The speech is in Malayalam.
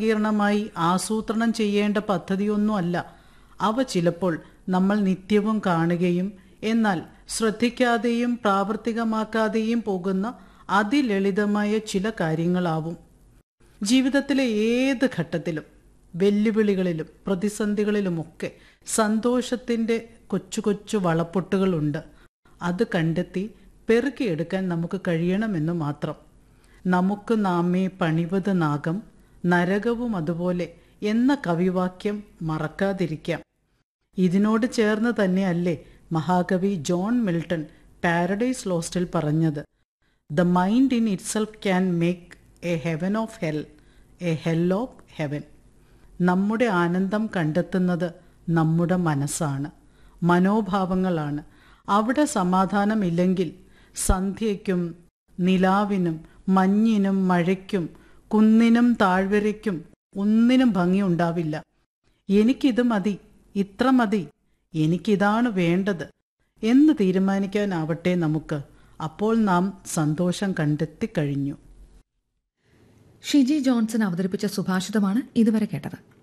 സങ്കീർണമായി ആസൂത്രണം ചെയ്യേണ്ട പദ്ധതിയൊന്നുമല്ല അവ ചിലപ്പോൾ നമ്മൾ നിത്യവും കാണുകയും എന്നാൽ ശ്രദ്ധിക്കാതെയും പ്രാവർത്തികമാക്കാതെയും പോകുന്ന അതിലളിതമായ ചില കാര്യങ്ങളാവും ജീവിതത്തിലെ ഏത് ഘട്ടത്തിലും വെല്ലുവിളികളിലും പ്രതിസന്ധികളിലുമൊക്കെ സന്തോഷത്തിൻ്റെ കൊച്ചു കൊച്ചു വളപ്പൊട്ടുകളുണ്ട് അത് കണ്ടെത്തി പെറുക്കിയെടുക്കാൻ നമുക്ക് കഴിയണമെന്ന് മാത്രം നമുക്ക് നാമേ പണിവത് നാഗം നരകവും അതുപോലെ എന്ന കവിവാക്യം മറക്കാതിരിക്കാം ഇതിനോട് ചേർന്ന് തന്നെയല്ലേ മഹാകവി ജോൺ മിൽട്ടൺ പാരഡൈസ് ലോസ്റ്റിൽ പറഞ്ഞത് the mind in itself can make a heaven of hell a hell of heaven നമ്മുടെ ആനന്ദം കണ്ടെത്തുന്നത് നമ്മുടെ മനസ്സാണ് മനോഭാവങ്ങളാണ് അവിടെ സമാധാനമില്ലെങ്കിൽ സന്ധ്യയ്ക്കും നിലാവിനും മഞ്ഞിനും മഴയ്ക്കും കുന്നിനും താഴ്വരയ്ക്കും ഒന്നിനും ഭംഗിയുണ്ടാവില്ല എനിക്കിത് മതി ഇത്ര മതി എനിക്കിതാണ് വേണ്ടത് എന്ന് തീരുമാനിക്കാനാവട്ടെ നമുക്ക് അപ്പോൾ നാം സന്തോഷം കണ്ടെത്തിക്കഴിഞ്ഞു ഷിജി ജോൺസൺ അവതരിപ്പിച്ച സുഭാഷിതമാണ് ഇതുവരെ കേട്ടത്